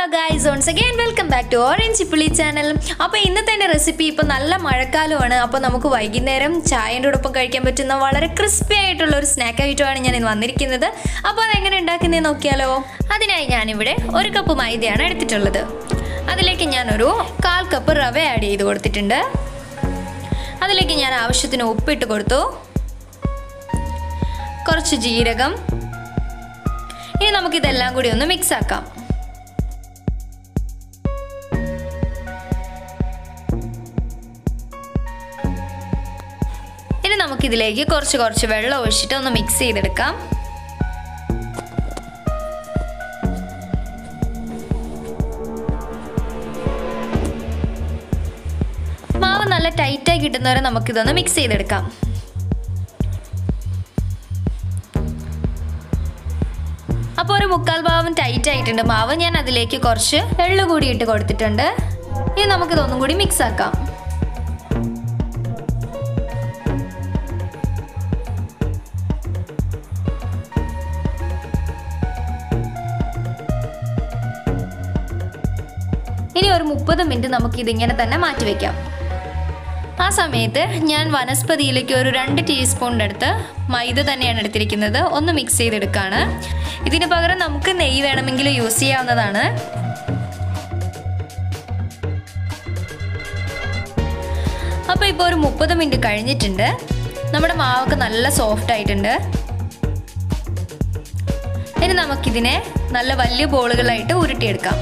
hello guys once again welcome back to orange പുളി channel അപ്പോൾ ഇന്നത്തെ എൻ്റെ റെസിപ്പി ഇപ്പോൾ നല്ല മഴക്കാലമാണ് അപ്പോൾ നമുക്ക് വൈകുന്നേരം ചായൻ്റെ ഒപ്പം കഴിക്കാൻ പറ്റുന്ന വളരെ ക്രിസ്പി ആയിട്ടുള്ള ഒരു സ്നാക്ക് ആയിട്ടുമാണ് ഞാൻ ഇന്ന് വന്നിരിക്കുന്നത് അപ്പോൾ അതെങ്ങനെ ഉണ്ടാക്കുന്നതെന്ന് നോക്കിയാലോ അതിനായി ഞാനിവിടെ ഒരു കപ്പ് മൈദയാണ് എടുത്തിട്ടുള്ളത് അതിലേക്ക് ഞാനൊരു കാൽ കപ്പ് റവ ആഡ് ചെയ്ത് കൊടുത്തിട്ടുണ്ട് അതിലേക്ക് ഞാൻ ആവശ്യത്തിന് ഉപ്പിട്ട് കൊടുത്തു കുറച്ച് ജീരകം ഇനി നമുക്കിതെല്ലാം കൂടി ഒന്ന് മിക്സ് ആക്കാം ഇനി നമുക്കിതിലേക്ക് കുറച്ച് കുറച്ച് വെള്ളം ഒഴിച്ചിട്ട് ഒന്ന് മിക്സ് ചെയ്തെടുക്കാം മാവ് നല്ല ടൈറ്റായി കിട്ടുന്നവരെ നമുക്കിതൊന്ന് മിക്സ് ചെയ്തെടുക്കാം അപ്പോൾ ഒരു മുക്കാൽ ഭാവം ടൈറ്റ് ആയിട്ടുണ്ട് മാവ് ഞാൻ അതിലേക്ക് കുറച്ച് എള്ളു കൂടി ഇട്ട് കൊടുത്തിട്ടുണ്ട് ഇനി നമുക്കിതൊന്നും കൂടി മിക്സ് ആക്കാം ഇനി ഒരു മുപ്പത് മിനിറ്റ് നമുക്ക് ഇതിങ്ങനെ തന്നെ മാറ്റി വെക്കാം ആ സമയത്ത് ഞാൻ വനസ്പതിയിലേക്ക് ഒരു രണ്ട് ടീസ്പൂണിൻ്റെ അടുത്ത് മൈദ തന്നെയാണ് എടുത്തിരിക്കുന്നത് ഒന്ന് മിക്സ് ചെയ്തെടുക്കുകയാണ് ഇതിന് പകരം നമുക്ക് നെയ്യ് വേണമെങ്കിൽ യൂസ് ചെയ്യാവുന്നതാണ് അപ്പോൾ ഇപ്പോൾ ഒരു മുപ്പത് മിനിറ്റ് കഴിഞ്ഞിട്ടുണ്ട് നമ്മുടെ മാവൊക്കെ നല്ല സോഫ്റ്റ് ആയിട്ടുണ്ട് ഇനി നമുക്കിതിനെ നല്ല വലിയ ബോളുകളായിട്ട് ഉരുട്ടിയെടുക്കാം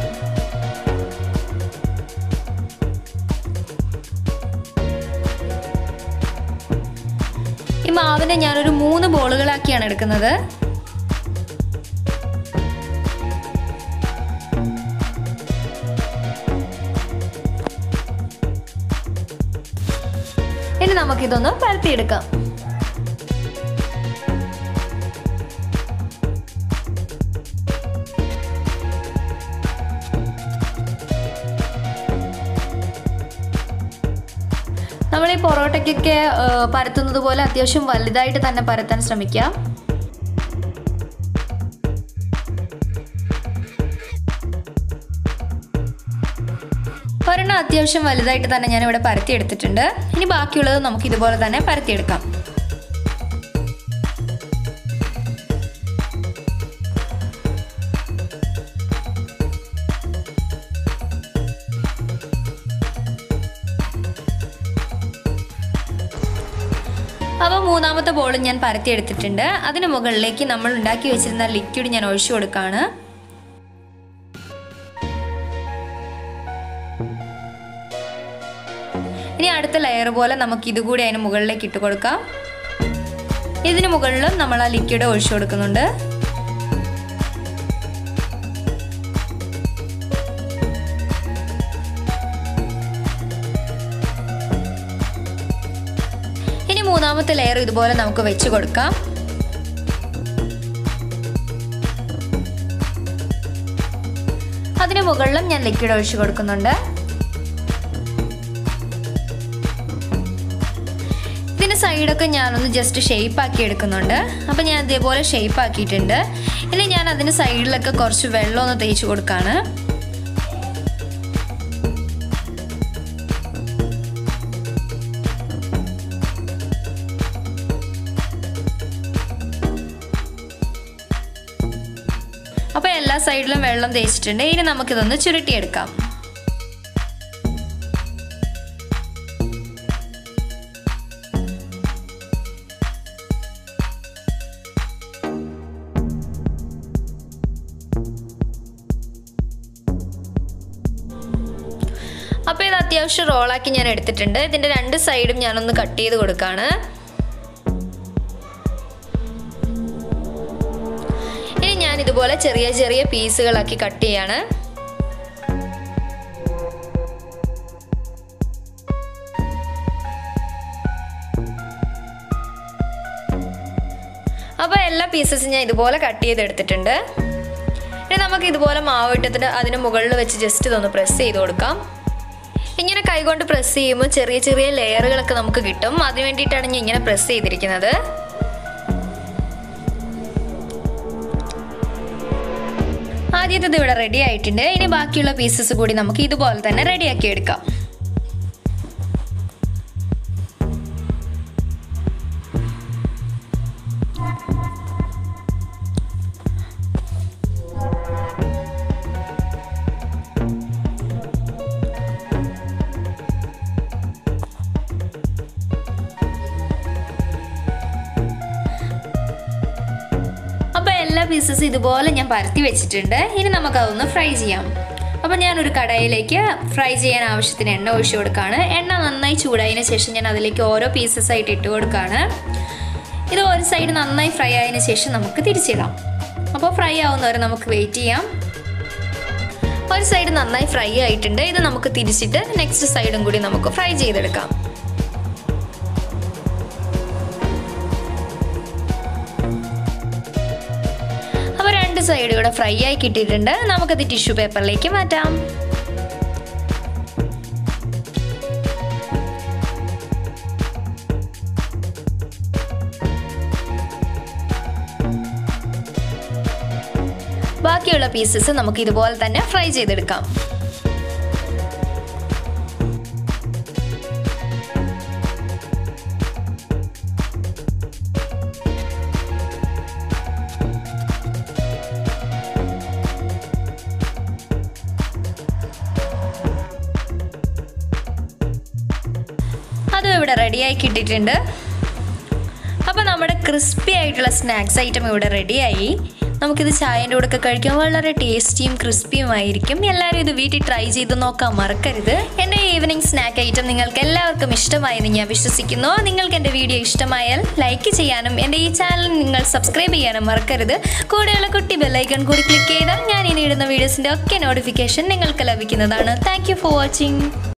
ഈ മാവിനെ ഞാനൊരു മൂന്ന് ബോളുകളാക്കിയാണ് എടുക്കുന്നത് ഇനി നമുക്കിതൊന്ന് പരത്തിയെടുക്കാം നമ്മൾ ഈ പൊറോട്ടയ്ക്കൊക്കെ പരത്തുന്നത് പോലെ അത്യാവശ്യം വലുതായിട്ട് തന്നെ പരത്താൻ ശ്രമിക്കുക ഒരെണ്ണം അത്യാവശ്യം വലുതായിട്ട് തന്നെ ഞാൻ ഇവിടെ പരത്തി എടുത്തിട്ടുണ്ട് ഇനി ബാക്കിയുള്ളത് നമുക്ക് ഇതുപോലെ തന്നെ പരത്തിയെടുക്കാം അപ്പോൾ മൂന്നാമത്തെ ബോൾ ഞാൻ പരത്തി എടുത്തിട്ടുണ്ട് അതിന് മുകളിലേക്ക് നമ്മൾ ഉണ്ടാക്കി വെച്ചിരുന്ന ലിക്വിഡ് ഞാൻ ഒഴിച്ചു കൊടുക്കുകയാണ് ഇനി അടുത്ത ലെയർ പോലെ നമുക്ക് ഇതുകൂടി അതിന് മുകളിലേക്ക് ഇട്ട് കൊടുക്കാം ഇതിന് മുകളിലും നമ്മൾ ആ ലിക്വിഡ് ഒഴിച്ചു കൊടുക്കുന്നുണ്ട് ഇനി മൂന്നാമത്തെ ലെയർ ഇതുപോലെ നമുക്ക് വെച്ച് കൊടുക്കാം അതിന് മുകളിലും ഞാൻ ലിക്വിഡ് ഒഴിച്ചു കൊടുക്കുന്നുണ്ട് ഇതിന് സൈഡൊക്കെ ഞാനൊന്ന് ജസ്റ്റ് ഷേപ്പ് ആക്കി എടുക്കുന്നുണ്ട് അപ്പോൾ ഞാൻ ഇതേപോലെ ഷേപ്പ് ആക്കിയിട്ടുണ്ട് ഇനി ഞാൻ അതിന് സൈഡിലൊക്കെ കുറച്ച് വെള്ളം ഒന്ന് തേച്ച് കൊടുക്കുകയാണ് അപ്പോൾ എല്ലാ സൈഡിലും വെള്ളം തേച്ചിട്ടുണ്ട് ഇനി നമുക്കിതൊന്ന് ചുരുട്ടിയെടുക്കാം അപ്പോൾ ഇത് അത്യാവശ്യം റോളാക്കി ഞാൻ എടുത്തിട്ടുണ്ട് ഇതിൻ്റെ രണ്ട് സൈഡും ഞാനൊന്ന് കട്ട് ചെയ്ത് കൊടുക്കുകയാണ് ഇനി ഞാൻ ഇതുപോലെ ചെറിയ ചെറിയ പീസുകളാക്കി കട്ട് ചെയ്യാണ് അപ്പോൾ എല്ലാ പീസസും ഞാൻ ഇതുപോലെ കട്ട് ചെയ്തെടുത്തിട്ടുണ്ട് ഇനി നമുക്ക് ഇതുപോലെ മാവ് ഇട്ടിട്ട് അതിന് മുകളിൽ വെച്ച് ജസ്റ്റ് ഇതൊന്ന് പ്രസ് ചെയ്ത് കൊടുക്കാം ഇങ്ങനെ കൈകൊണ്ട് പ്രസ് ചെയ്യുമ്പോൾ ചെറിയ ചെറിയ ലെയറുകളൊക്കെ നമുക്ക് കിട്ടും അതിന് വേണ്ടിയിട്ടാണ് ഞാൻ ഇങ്ങനെ പ്രസ് ചെയ്തിരിക്കുന്നത് ആദ്യത്തേത് ഇവിടെ റെഡി ആയിട്ടുണ്ട് ഇനി ബാക്കിയുള്ള പീസസ് കൂടി നമുക്ക് ഇതുപോലെ തന്നെ റെഡിയാക്കി എടുക്കാം അപ്പോൾ എല്ലാ പീസസും ഇതുപോലെ ഞാൻ പരത്തി വെച്ചിട്ടുണ്ട് ഇനി നമുക്കതൊന്ന് ഫ്രൈ ചെയ്യാം അപ്പോൾ ഞാനൊരു കടായിലേക്ക് ഫ്രൈ ചെയ്യാൻ ആവശ്യത്തിന് എണ്ണ ഒഴിച്ചു കൊടുക്കുകയാണ് എണ്ണ നന്നായി ചൂടായതിന് ശേഷം ഞാൻ അതിലേക്ക് ഓരോ പീസസ് ആയിട്ട് ഇട്ട് കൊടുക്കുകയാണ് ഇത് ഒരു സൈഡ് നന്നായി ഫ്രൈ ആയതിനു ശേഷം നമുക്ക് തിരിച്ചിടാം അപ്പോൾ ഫ്രൈ ആവുന്നവരെ നമുക്ക് വെയിറ്റ് ചെയ്യാം ഒരു സൈഡ് നന്നായി ഫ്രൈ ആയിട്ടുണ്ട് ഇത് നമുക്ക് തിരിച്ചിട്ട് നെക്സ്റ്റ് സൈഡും കൂടി നമുക്ക് ഫ്രൈ ചെയ്തെടുക്കാം അപ്പോൾ രണ്ട് സൈഡ് ഇവിടെ ഫ്രൈ ആയി കിട്ടിയിട്ടുണ്ട് നമുക്കത് ടിഷ്യൂ പേപ്പറിലേക്ക് മാറ്റാം ബാക്കിയുള്ള പീസസ് നമുക്ക് ഇതുപോലെ തന്നെ ഫ്രൈ ചെയ്തെടുക്കാം അതും ഇവിടെ റെഡിയായി കിട്ടിയിട്ടുണ്ട് അപ്പോൾ നമ്മുടെ ക്രിസ്പി ആയിട്ടുള്ള സ്നാക്സ് ഐറ്റം ഇവിടെ റെഡിയായി നമുക്കിത് ചായൻ്റെ കൂടെ ഒക്കെ കഴിക്കാൻ വളരെ ടേസ്റ്റിയും ക്രിസ്പിയും ആയിരിക്കും എല്ലാവരും ഇത് വീട്ടിൽ ട്രൈ ചെയ്ത് നോക്കാൻ മറക്കരുത് എൻ്റെ ഈവനിങ് സ്നാക്ക് ഐറ്റം നിങ്ങൾക്ക് എല്ലാവർക്കും ഇഷ്ടമായെന്ന് ഞാൻ വിശ്വസിക്കുന്നു നിങ്ങൾക്ക് എൻ്റെ വീഡിയോ ഇഷ്ടമായാൽ ലൈക്ക് ചെയ്യാനും എൻ്റെ ഈ ചാനൽ നിങ്ങൾ സബ്സ്ക്രൈബ് ചെയ്യാനും മറക്കരുത് കൂടെയുള്ള കുട്ടി ബെല്ലൈക്കൺ കൂടി ക്ലിക്ക് ചെയ്താൽ ഞാൻ ഇനി ഇടുന്ന വീഡിയോസിൻ്റെ ഒക്കെ നോട്ടിഫിക്കേഷൻ നിങ്ങൾക്ക് ലഭിക്കുന്നതാണ് താങ്ക് ഫോർ വാച്ചിങ്